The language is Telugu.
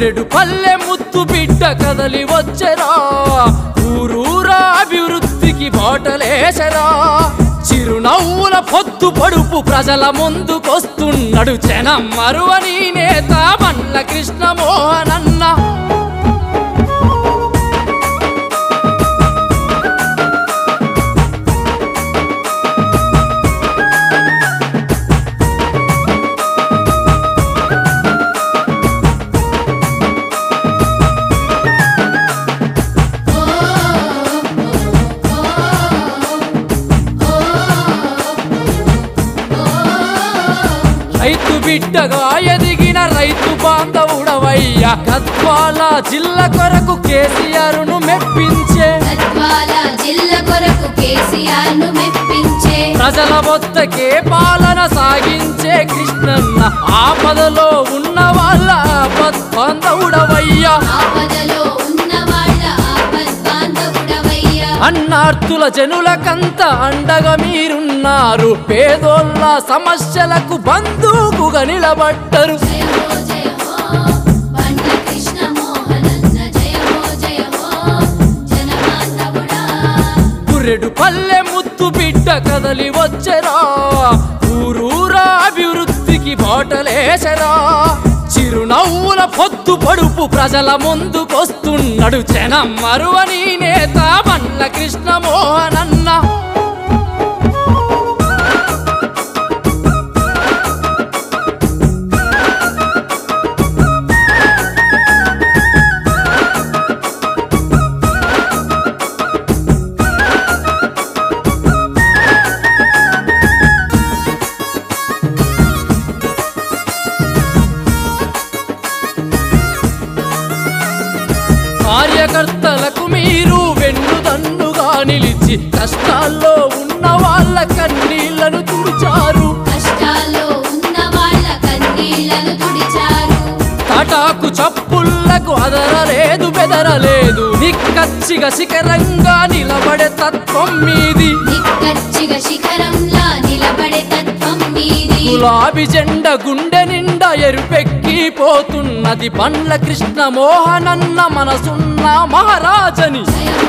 పురెడు పల్లె ముత్తు బిడ్డ కదలి వచ్చెరా ఊరూరా అభివృద్ధికి బాటలేసరా చిరునవ్వుల పొద్దు పడుపు ప్రజల ముందుకొస్తున్నాడు జనం మరువని నేత మల్ల కృష్ణమోహనన్న రైతు బిడ్డగా ఎదిగిన రైతు బాంధవుడవయ్యా గద్వాల జిల్లా కొరకు కేసీఆర్ ను మెప్పించే గద్వాల జిల్లా కొరకు కేసీఆర్ ను మెప్పించే ప్రజల వద్దకే పాలన సాగించే కృష్ణన్న ఆపదలో ఉన్న వాళ్ళ బాంధవుడవయ్యా ఆపదలో ఉన్న వాళ్ళ ఆపద్ బాంధవుడవయ్యా అన్నార్తుల జనులకంత అండగా మీరున్నారు పేదోళ్ళ సమస్యలకు బంధువుగా నిలబడ్డరు జయ హో జయ హో బండ్ల కృష్ణ మోహనన్న జయ హో జయ హో జనబాంధవుడా పురెడు పల్లె ముత్తు బిడ్డ కదలి వచ్చెరా ఊరూరా అభివృద్ధికి బాటలేసరా చిరునవ్వుల పొద్దు పడుపు ప్రజల ముందుకొస్తున్నాడు జనం మరువని నేత బండ్ల కృష్ణమోహనన్న కార్యకర్తలకు మీరు వెన్నుదన్నుగా నిలిచి కష్టాల్లో ఉన్న వాళ్ళ కన్నీళ్లను తుడిచారు కష్టాల్లో ఉన్న వాళ్ళ కన్నీళ్లను తుడిచారు తాటాకు చప్పుళ్లకు అదరలేదు బెదరలేదు నిక్కచ్చిగా శిఖరంగా నిలబడే తత్వం మీది నిక్కచ్చిగా శిఖరంలా నిలబడే తత్వం మీది గులాబీ జెండ గుండె నిండా ఎరుపెక్కిపోతున్నది బండ్ల కృష్ణ మోహనన్న మనసున్న మహారాజని జయ